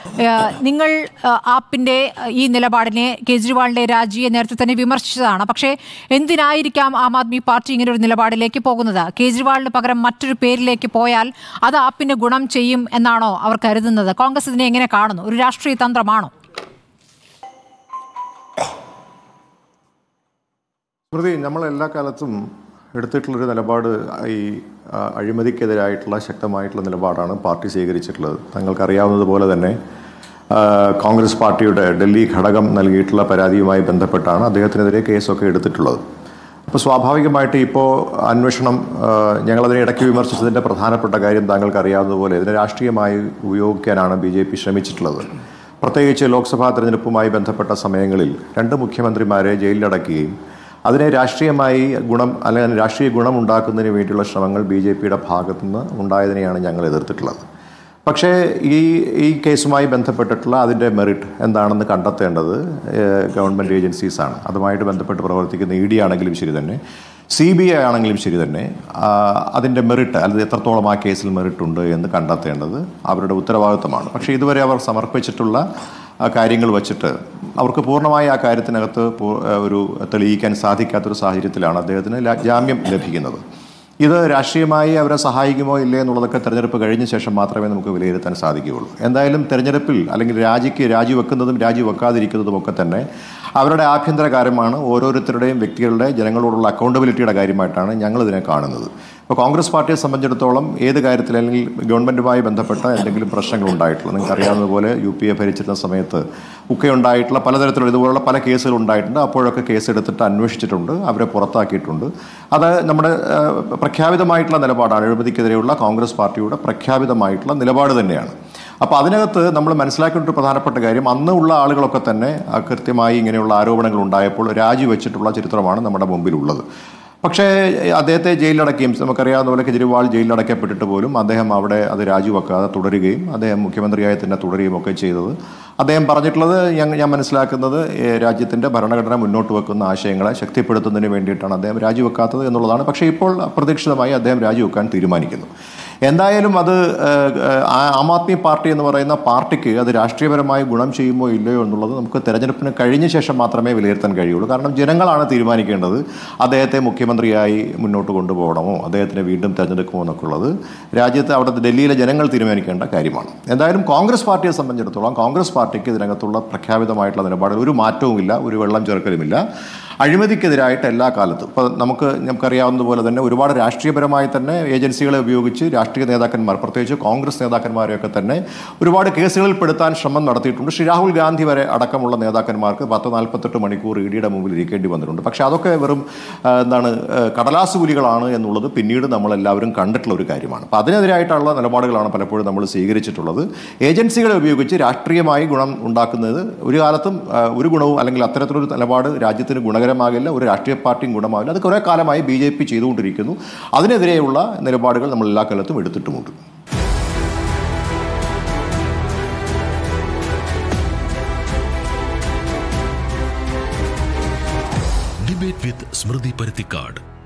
ഏഹ്, നിങ്ങൾ ഏഹ്, ആപ്പിന്റെ ഏഹ്, ഈ നിലപാടിനെ കേജ്രിവാളിന്റെ രാജിയെ നേരത്തെ തന്നെ വിമർശിച്ചതാണ് പക്ഷേ എന്തിനായിരിക്കാം ആം ആദ്മി പാർട്ടി ഇങ്ങനെ ഒരു നിലപാടിലേക്ക് പോകുന്നത് കേജ്രിവാളിന് പകരം മറ്റൊരു പേരിലേക്ക് പോയാൽ അത് ആപ്പിന് ഗുണം ചെയ്യും എന്നാണോ അവർ കരുതുന്നത് കോൺഗ്രസ് ഇതിനെ എങ്ങനെ കാണുന്നു ഒരു രാഷ്ട്രീയ തന്ത്രമാണോ സ്മൃതി നമ്മൾ എല്ലാ കാലത്തും എടുത്തിട്ടുള്ളൊരു നിലപാട് ഈ ആ, അഴിമതിക്കെതിരായിട്ടുള്ള ശക്തമായിട്ടുള്ള നിലപാടാണ് പാർട്ടി സ്വീകരിച്ചിട്ടുള്ളത് തങ്ങൾക്കറിയാവുന്നതുപോലെ തന്നെ ആ, കോൺഗ്രസ് പാർട്ടിയുടെ ഡൽഹി ഘടകം നൽകിയിട്ടുള്ള പരാതിയുമായി ബന്ധപ്പെട്ടാണ് അദ്ദേഹത്തിനെതിരെ കേസൊക്കെ എടുത്തിട്ടുള്ളത് അപ്പോൾ സ്വാഭാവികമായിട്ട് ഇപ്പോൾ അന്വേഷണം ആ, ഞങ്ങളതിനെ ഇടയ്ക്ക് വിമർശിച്ചതിൻ്റെ പ്രധാനപ്പെട്ട കാര്യം താങ്കൾക്ക് അറിയാവുന്നതുപോലെ ഇതിനെ രാഷ്ട്രീയമായി ഉപയോഗിക്കാനാണ് ബി ജെ പി ശ്രമിച്ചിട്ടുള്ളത് പ്രത്യേകിച്ച് ലോക്സഭാ തെരഞ്ഞെടുപ്പുമായി ബന്ധപ്പെട്ട സമയങ്ങളിൽ രണ്ട് മുഖ്യമന്ത്രിമാരെ ജയിലിലടക്കുകയും അതിനെ രാഷ്ട്രീയമായി ഗുണം അല്ലെങ്കിൽ രാഷ്ട്രീയ ഗുണം ഉണ്ടാക്കുന്നതിന് വേണ്ടിയുള്ള ശ്രമങ്ങൾ ബി ജെ പിയുടെ ഭാഗത്തുനിന്ന് ഉണ്ടായതിനെയാണ് ഞങ്ങൾ എതിർത്തിട്ടുള്ളത് പക്ഷേ ഈ ഈ കേസുമായി ബന്ധപ്പെട്ടിട്ടുള്ള അതിൻ്റെ മെറിറ്റ് എന്താണെന്ന് കണ്ടെത്തേണ്ടത് ഏഹ്, ഗവൺമെൻറ് ഏജൻസീസാണ് അതുമായിട്ട് ബന്ധപ്പെട്ട് പ്രവർത്തിക്കുന്ന ഇ ഡി ആണെങ്കിലും ശരി തന്നെ സി ബി ഐ ആണെങ്കിലും ശരി തന്നെ ആ, അതിൻ്റെ മെറിറ്റ് അല്ലെങ്കിൽ എത്രത്തോളം ആ കേസിൽ മെറിറ്റ് ഉണ്ട് എന്ന് കണ്ടെത്തേണ്ടത് അവരുടെ ഉത്തരവാദിത്തമാണ് പക്ഷേ ഇതുവരെ അവർ സമർപ്പിച്ചിട്ടുള്ള ആ കാര്യങ്ങൾ വച്ചിട്ട് അവർക്ക് പൂർണ്ണമായി ആ കാര്യത്തിനകത്ത് പൂ- ഒരു തെളിയിക്കാൻ സാധിക്കാത്തൊരു സാഹചര്യത്തിലാണ് അദ്ദേഹത്തിന് ല- ജാമ്യം ലഭിക്കുന്നത് ഇത് രാഷ്ട്രീയമായി അവരെ സഹായിക്കുമോ ഇല്ലേ എന്നുള്ളതൊക്കെ തെരഞ്ഞെടുപ്പ് കഴിഞ്ഞ ശേഷം മാത്രമേ നമുക്ക് വിലയിരുത്താൻ സാധിക്കുകയുള്ളൂ എന്തായാലും തെരഞ്ഞെടുപ്പിൽ അല്ലെങ്കിൽ രാജിക്ക് രാജിവെക്കുന്നതും രാജിവെക്കാതിരിക്കുന്നതും ഒക്കെ തന്നെ അവരുടെ ആഭ്യന്തര കാര്യമാണ് ഓരോരുത്തരുടെയും വ്യക്തികളുടെ ജനങ്ങളോടുള്ള അക്കൗണ്ടബിലിറ്റിയുടെ കാര്യമായിട്ടാണ് ഞങ്ങൾ ഇതിനെ കാണുന്നത് ഇപ്പോൾ കോൺഗ്രസ് പാർട്ടിയെ സംബന്ധിച്ചിടത്തോളം ഏത് കാര്യത്തിൽ അല്ലെങ്കിൽ ഗവൺമെൻറ്റുമായി ബന്ധപ്പെട്ട എന്തെങ്കിലും പ്രശ്നങ്ങൾ ഉണ്ടായിട്ടുള്ള നിങ്ങൾക്ക് അറിയാവുന്നതുപോലെ യു പി എ ഭരിച്ചിരുന്ന സമയത്ത് ഒക്കെ ഉണ്ടായിട്ടുള്ള പലതരത്തിലുള്ള ഇതുപോലുള്ള പല കേസുകൾ ഉണ്ടായിട്ടുണ്ട് അപ്പോഴൊക്കെ കേസ് എടുത്തിട്ട് അന്വേഷിച്ചിട്ടുണ്ട് അവരെ പുറത്താക്കിയിട്ടുണ്ട് അത് നമ്മുടെ ഏഹ്, പ്രഖ്യാപിതമായിട്ടുള്ള നിലപാടാണ് അഴിമതിക്കെതിരെയുള്ള കോൺഗ്രസ് പാർട്ടിയുടെ പ്രഖ്യാപിതമായിട്ടുള്ള നിലപാട് തന്നെയാണ് അപ്പോൾ അതിനകത്ത് നമ്മൾ മനസ്സിലാക്കേണ്ട ഒരു പ്രധാനപ്പെട്ട കാര്യം അന്ന് ഉള്ള ആളുകളൊക്കെ തന്നെ ആ, കൃത്യമായി ഇങ്ങനെയുള്ള ആരോപണങ്ങൾ ഉണ്ടായപ്പോൾ രാജിവെച്ചിട്ടുള്ള ചരിത്രമാണ് നമ്മുടെ മുമ്പിലുള്ളത് പക്ഷേ അദ്ദേഹത്തെ ജയിലിലടക്കുകയും നമുക്കറിയാവുന്ന പോലെ കെജ്രിവാൾ ജയിലിലടക്കപ്പെട്ടിട്ട് പോലും അദ്ദേഹം അവിടെ അത് രാജിവെക്കാതെ തുടരുകയും അദ്ദേഹം മുഖ്യമന്ത്രിയായി തന്നെ തുടരുകയും ഒക്കെ ചെയ്തത് അദ്ദേഹം പറഞ്ഞിട്ടുള്ളത് ഞാൻ ഞാൻ മനസ്സിലാക്കുന്നത് ഏഹ്, രാജ്യത്തിൻ്റെ ഭരണഘടന മുന്നോട്ട് വെക്കുന്ന ആശയങ്ങളെ ശക്തിപ്പെടുത്തുന്നതിന് വേണ്ടിയിട്ടാണ് അദ്ദേഹം രാജിവെക്കാത്തത് എന്നുള്ളതാണ് പക്ഷേ ഇപ്പോൾ അപ്രതീക്ഷിതമായി അദ്ദേഹം രാജിവെക്കാൻ തീരുമാനിക്കുന്നു എന്തായാലും അത് ഏഹ്, ഏഹ്, ആ- ആം ആദ്മി പാർട്ടി എന്ന് പറയുന്ന പാർട്ടിക്ക് അത് രാഷ്ട്രീയപരമായി ഗുണം ചെയ്യുമോ ഇല്ലയോ എന്നുള്ളത് നമുക്ക് തെരഞ്ഞെടുപ്പിന് കഴിഞ്ഞ ശേഷം മാത്രമേ വിലയിരുത്താൻ കഴിയുള്ളൂ കാരണം ജനങ്ങളാണ് തീരുമാനിക്കേണ്ടത് അദ്ദേഹത്തെ മുഖ്യമന്ത്രിയായി മുന്നോട്ട് കൊണ്ടുപോകണമോ അദ്ദേഹത്തിനെ വീണ്ടും തെരഞ്ഞെടുക്കുമോ എന്നൊക്കെ ഉള്ളത് രാജ്യത്ത് അവിടെ ഡൽഹിയിലെ ജനങ്ങൾ തീരുമാനിക്കേണ്ട കാര്യമാണ് എന്തായാലും കോൺഗ്രസ് പാർട്ടിയെ സംബന്ധിച്ചിടത്തോളം കോൺഗ്രസ് പാർട്ടിക്ക് ഇതിനകത്തുള്ള പ്രഖ്യാപിതമായിട്ടുള്ള നിലപാടിൽ ഒരു മാറ്റവുമില്ല ഒരു വെള്ളം ചേർക്കലുമില്ല അഴിമതിക്കെതിരായിട്ട് എല്ലാ കാലത്തും ഇപ്പോൾ നമുക്ക് നമുക്കറിയാവുന്നതുപോലെ തന്നെ ഒരുപാട് രാഷ്ട്രീയപരമായി തന്നെ ഏജൻസികളെ ഉപയോഗിച്ച് രാഷ്ട്രീയ നേതാക്കന്മാർ പ്രത്യേകിച്ച് കോൺഗ്രസ് നേതാക്കന്മാരെയൊക്കെ തന്നെ ഒരുപാട് കേസുകളിൽ പെടുത്താൻ ശ്രമം നടത്തിയിട്ടുണ്ട് ശ്രീ രാഹുൽ ഗാന്ധി വരെ അടക്കമുള്ള നേതാക്കന്മാർക്ക് പത്ത് നാൽപ്പത്തെട്ട് മണിക്കൂർ ഇ ഡിയുടെ മുമ്പിൽ ഇരിക്കേണ്ടി വന്നിട്ടുണ്ട് പക്ഷേ അതൊക്കെ വെറും ആ, എന്താണ് ആ, കടലാസ് കൂലികളാണ് എന്നുള്ളത് പിന്നീട് നമ്മളെല്ലാവരും കണ്ടിട്ടുള്ള ഒരു കാര്യമാണ് അപ്പോൾ അതിനെതിരായിട്ടുള്ള നിലപാടുകളാണ് പലപ്പോഴും നമ്മൾ സ്വീകരിച്ചിട്ടുള്ളത് ഏജൻസികളെ ഉപയോഗിച്ച് രാഷ്ട്രീയമായി ഗുണം ഉണ്ടാക്കുന്നത് ഒരു കാലത്തും ആ, ഒരു ഗുണവും അല്ലെങ്കിൽ അത്തരത്തിലൊരു നിലപാട് രാജ്യത്തിന് ഗുണകരമാകില്ല ഒരു രാഷ്ട്രീയ പാർട്ടിയും ഗുണമാകില്ല അത് കുറേ കാലമായി ബി ജെ പി ചെയ്തുകൊണ്ടിരിക്കുന്നു അതിനെതിരെയുള്ള നിലപാടുകൾ നമ്മൾ എല്ലാ കാലത്തും എടുത്തിട്ടുമുണ്ട് ഡിബേറ്റ് വിത്ത് സ്മൃതി പരുത്തിക്കാട്